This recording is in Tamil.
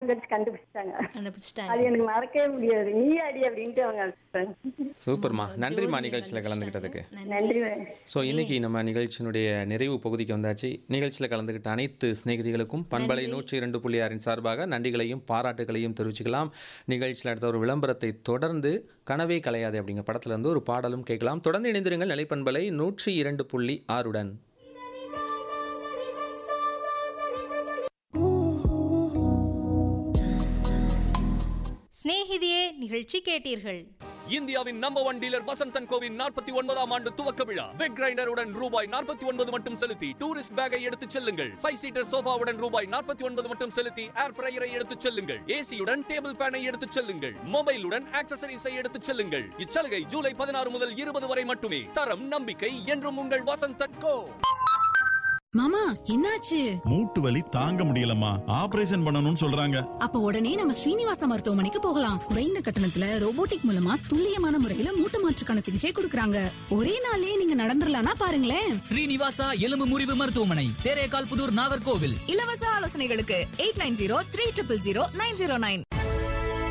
கழிச்சு கண்டுபிடிச்சிட்டாங்க அது கண்டுபிடிச்சிட்டாங்க எனக்கு மறக்கவே முடியாது நீ அடி அப்படின்ட்டு அவங்க அடிச்சிட்டாங்க சூப்பர்மா நன்றிம்மா நிகழ்ச்சியில் கலந்துக்கிட்டதுக்கு நன்றி ஸோ இன்னைக்கு நம்ம நிகழ்ச்சியினுடைய நிறைவு பகுதிக்கு வந்தாச்சு நிகழ்ச்சியில் கலந்துக்கிட்ட அனைத்து சிநேகிதிகளுக்கும் பண்பலை நூற்றி இரண்டு புள்ளி ஆறின் சார்பாக நன்றிகளையும் பாராட்டுகளையும் தெரிவிச்சுக்கலாம் நிகழ்ச்சியில் அடுத்த ஒரு விளம்பரத்தை தொடர்ந்து கனவே கலையாது அப்படிங்கிற படத்துல இருந்து ஒரு பாடலும் கேட்கலாம் தொடர்ந்து இணைந்திருங்கள் நிலைப்பண்பலை நூற்றி இரண்டு புள்ளி ஆறுடன் சிநேகிதியே நிகழ்ச்சி கேட்டீர்கள் இந்தியாவின் நம்பர் ஒன் டீலர் வசந்தன் கோவின் நாற்பத்தி ஒன்பதாம் ஆண்டு துவக்க விழா வெக் கிரைண்டருடன் ரூபாய் நாற்பத்தி ஒன்பது மட்டும் செலுத்தி டூரிஸ்ட் பேக்கை எடுத்துச் செல்லுங்கள் ஃபைவ் சீட்டர் சோஃபாவுடன் ரூபாய் நாற்பத்தி ஒன்பது மட்டும் செலுத்தி ஏர் ஃப்ரையரை எடுத்துச் செல்லுங்கள் ஏசியுடன் டேபிள் ஃபேனை எடுத்துச் செல்லுங்கள் மொபைலுடன் ஆக்சசரிஸை எடுத்துச் செல்லுங்கள் இச்சலுகை ஜூலை பதினாறு முதல் இருபது வரை மட்டுமே தரம் நம்பிக்கை என்றும் உங்கள் வசந்தன் கோ மாமா என்னாச்சு மூட்டு வலி தாங்க முடியலம்மா ஆபரேஷன் பண்ணணும்னு சொல்றாங்க அப்ப உடனே நம்ம ஸ்ரீனிவாச மருத்துவமனைக்கு போகலாம் குறைந்த கட்டணத்துல ரோபோட்டிக் மூலமா துல்லியமான முறையில மூட்டு மாற்றுக்கான சிகிச்சை கொடுக்கறாங்க ஒரே நாளே நீங்க நடந்துடலாம்னா பாருங்களேன் ஸ்ரீனிவாசா எலும்பு முறிவு மருத்துவமனை தேரேகால் புதூர் நாகர்கோவில் இலவச ஆலோசனைகளுக்கு eight nine zero three triple zero nine zero nine